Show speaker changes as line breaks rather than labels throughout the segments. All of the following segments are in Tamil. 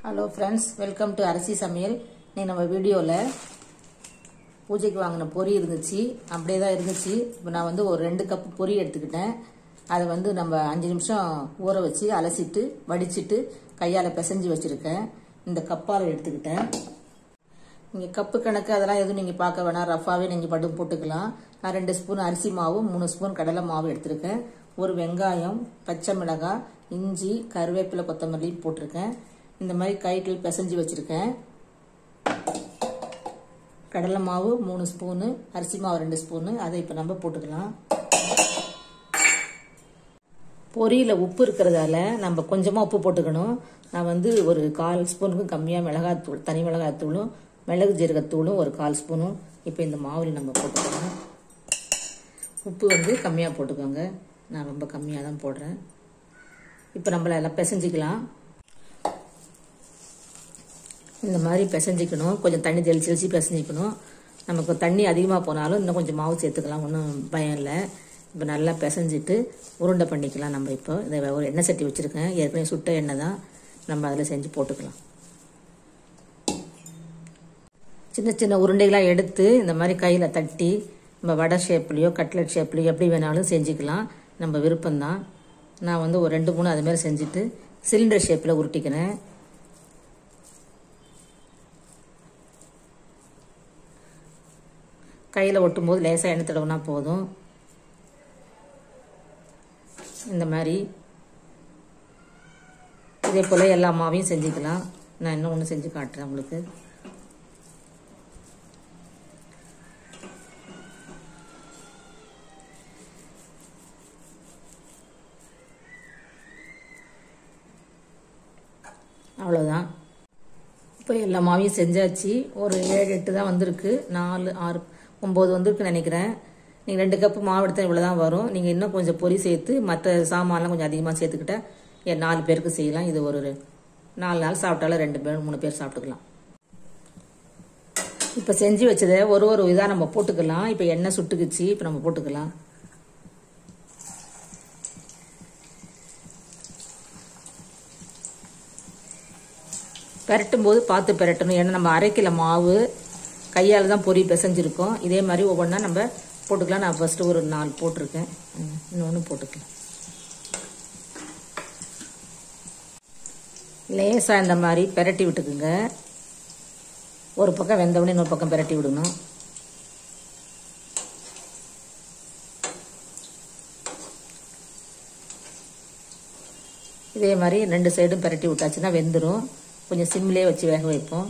ஹலோ ஃப்ரெண்ட்ஸ் வெல்கம் டு அரிசி சமையல் இன்னைக்கு நம்ம வீடியோவில் பூஜைக்கு வாங்கின பொரி இருந்துச்சு அப்படியே தான் இருந்துச்சு இப்போ நான் வந்து ஒரு ரெண்டு கப் பொரி எடுத்துக்கிட்டேன் அதை வந்து நம்ம அஞ்சு நிமிஷம் ஊற வச்சு அலசிட்டு வடிச்சிட்டு கையால் பிசைஞ்சு வச்சுருக்கேன் இந்த கப்பால் எடுத்துக்கிட்டேன் நீங்கள் கப்பு கணக்கு அதெல்லாம் எதுவும் நீங்கள் பார்க்க வேணாம் ரஃபாகவே நீங்கள் பட்டும் போட்டுக்கலாம் நான் ரெண்டு ஸ்பூன் அரிசி மாவு மூணு ஸ்பூன் கடலை மாவு எடுத்திருக்கேன் ஒரு வெங்காயம் பச்சை மிளகாய் இஞ்சி கருவேப்பிலை கொத்தமல்லி போட்டிருக்கேன் இந்த மாதிரி கைட்டில் பிசைஞ்சு வச்சுருக்கேன் கடலை மாவு மூணு ஸ்பூனு அரிசி மாவு ரெண்டு ஸ்பூனு அதை இப்போ நம்ம போட்டுக்கலாம் பொரியில் உப்பு இருக்கிறதால நம்ம கொஞ்சமாக உப்பு போட்டுக்கணும் நான் வந்து ஒரு கால் ஸ்பூனுக்கும் கம்மியாக மிளகாத்தூள் தனி மிளகாத்தூளும் மிளகு ஜீரகத்தூளும் ஒரு கால் ஸ்பூனும் இப்போ இந்த மாவில் நம்ம போட்டுக்கலாம் உப்பு வந்து கம்மியாக போட்டுக்கோங்க நான் ரொம்ப கம்மியாக தான் போடுறேன் இப்போ நம்மள எல்லாம் பிசைஞ்சிக்கலாம் இந்த மாதிரி பிசைஞ்சிக்கணும் கொஞ்சம் தண்ணி தெளிச்சு தெளிச்சு பிசைஞ்சிக்கணும் நமக்கு தண்ணி அதிகமாக போனாலும் இன்னும் கொஞ்சம் மாவு சேர்த்துக்கலாம் ஒன்றும் பயம் இல்லை இப்போ நல்லா பிசைஞ்சிட்டு உருண்டை பண்ணிக்கலாம் நம்ம இப்போ இதை ஒரு எண்ணெய் சட்டி வச்சுருக்கேன் ஏற்கனவே சுட்ட எண்ணெய் தான் நம்ம அதில் செஞ்சு போட்டுக்கலாம் சின்ன சின்ன உருண்டைகளாக எடுத்து இந்த மாதிரி கையில் தட்டி நம்ம வடை ஷேப்லேயோ கட்லெட் ஷேப்லேயோ எப்படி வேணாலும் செஞ்சுக்கலாம் நம்ம விருப்பம்தான் நான் வந்து ஒரு ரெண்டு மூணு அதுமாரி செஞ்சுட்டு சிலிண்டர் ஷேப்பில் உருட்டிக்கிறேன் கையில் ஒட்டும் போது லேசாக எண்ணெய் தடவுனா போதும் இந்த மாதிரி இதே போல் எல்லா மாவையும் செஞ்சுக்கலாம் நான் இன்னும் ஒன்று செஞ்சு காட்டுறேன் உங்களுக்கு அவ்வளோதான் இப்போ எல்லா மாவையும் செஞ்சாச்சு ஒரு ஏழு எட்டு தான் வந்திருக்கு நாலு ஆறு ஒம்பது வந்திருக்குன்னு நினைக்கிறேன் நீங்கள் ரெண்டு கப்பு மாவு எடுத்தால் இவ்வளோ தான் வரும் நீங்கள் இன்னும் கொஞ்சம் பொரி சேர்த்து மற்ற சாமான்லாம் கொஞ்சம் அதிகமாக சேர்த்துக்கிட்டா என் நாலு பேருக்கு செய்யலாம் இது ஒரு நாலு நாள் சாப்பிட்டாலும் ரெண்டு பேர் மூணு பேர் சாப்பிட்டுக்கலாம் இப்போ செஞ்சு வச்சதை ஒரு ஒரு இதாக நம்ம போட்டுக்கலாம் இப்போ எண்ணெய் சுட்டுக்குச்சு இப்போ நம்ம போட்டுக்கலாம் பெரட்டும் போது பார்த்து பெரட்டணும் ஏன்னா நம்ம அரைக்கல மாவு கையால் தான் பொறி பிசைஞ்சிருக்கோம் இதே மாதிரி ஒவ்வொன்றா நம்ம போட்டுக்கலாம் நான் ஃபஸ்ட்டு ஒரு நாலு போட்டிருக்கேன் இன்னொன்று போட்டுக்கலாம் லேசாக இந்த மாதிரி பெரட்டி விட்டுக்குங்க ஒரு பக்கம் வெந்தவுடனே இன்னொரு பக்கம் பெரட்டி விடணும் இதே மாதிரி ரெண்டு சைடும் பெரட்டி விட்டாச்சுன்னா வெந்துடும் கொஞ்சம் சிம்லேயே வச்சு வேக வைப்போம்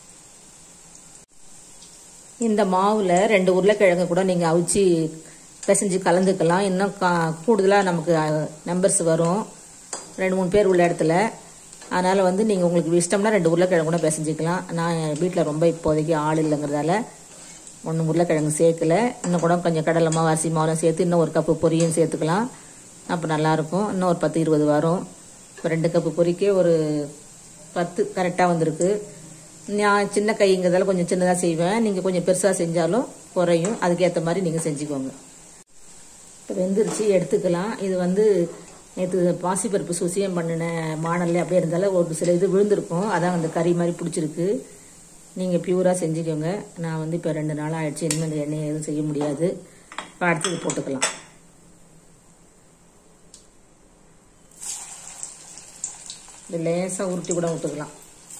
இந்த மாவில் ரெண்டு உருளைக்கிழங்கு கூட நீங்கள் அவிச்சு பிசைஞ்சு கலந்துக்கலாம் இன்னும் கா கூடுதலாக நமக்கு நம்பர்ஸ் வரும் ரெண்டு மூணு பேர் உள்ள இடத்துல அதனால் வந்து நீங்கள் உங்களுக்கு இஷ்டம்னா ரெண்டு உருளைக்கிழங்கு கூட பிசைஞ்சிக்கலாம் நான் என் வீட்டில் ரொம்ப இப்போதைக்கு ஆள் இல்லைங்கிறதால ஒன்றும் உருளைக்கிழங்கு சேர்க்கல இன்னும் கூட கொஞ்சம் கடலை மாவு அரிசி மாவுலாம் சேர்த்து இன்னும் ஒரு கப்பு பொரியும் சேர்த்துக்கலாம் அப்போ நல்லாயிருக்கும் இன்னும் ஒரு பத்து இருபது வரும் இப்போ ரெண்டு கப்பு பொரிக்கே ஒரு பத்து கரெக்டாக வந்திருக்கு நான் சின்ன கைங்கிறதால கொஞ்சம் சின்னதாக செய்வேன் நீங்கள் கொஞ்சம் பெருசாக செஞ்சாலும் குறையும் அதுக்கேற்ற மாதிரி நீங்கள் செஞ்சுக்கோங்க இப்போ வெந்துருச்சு எடுத்துக்கலாம் இது வந்து நேற்று பாசிப்பருப்பு சுசியம் பண்ணின மாடல்ல அப்படியே இருந்தாலும் ஒரு சில இது விழுந்திருக்கும் அதான் அந்த கறி மாதிரி பிடிச்சிருக்கு நீங்கள் பியூராக செஞ்சுக்கோங்க நான் வந்து இப்போ ரெண்டு நாள் ஆயிடுச்சு இனிமேல் இந்த எண்ணெய் எதுவும் செய்ய முடியாது இப்போ அடுத்தது போட்டுக்கலாம் இது லேசாக உருட்டி கூட விட்டுக்கலாம்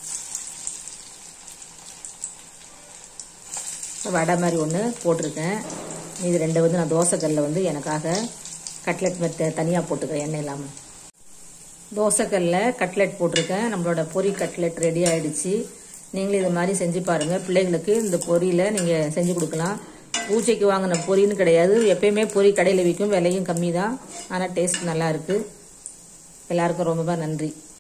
வடை மாதிரி ஒன்று போட்டிருக்கேன் இது ரெண்டு வந்து நான் தோசைக்கல்லில் வந்து எனக்காக கட்லெட் மெத்த தனியாக போட்டுக்கிறேன் எண்ணெய் இல்லாமல் தோசைக்கல்லில் கட்லெட் போட்டிருக்கேன் நம்மளோட பொரி கட்லெட் ரெடி ஆகிடுச்சு நீங்களும் இது மாதிரி செஞ்சு பாருங்கள் பிள்ளைங்களுக்கு இந்த பொரியில் நீங்கள் செஞ்சு கொடுக்கலாம் பூஜைக்கு வாங்கின பொரின்னு கிடையாது எப்பயுமே பொரி கடையில் விற்கும் விலையும் கம்மி தான் ஆனால் டேஸ்ட் நல்லா இருக்குது எல்லாருக்கும் ரொம்ப நன்றி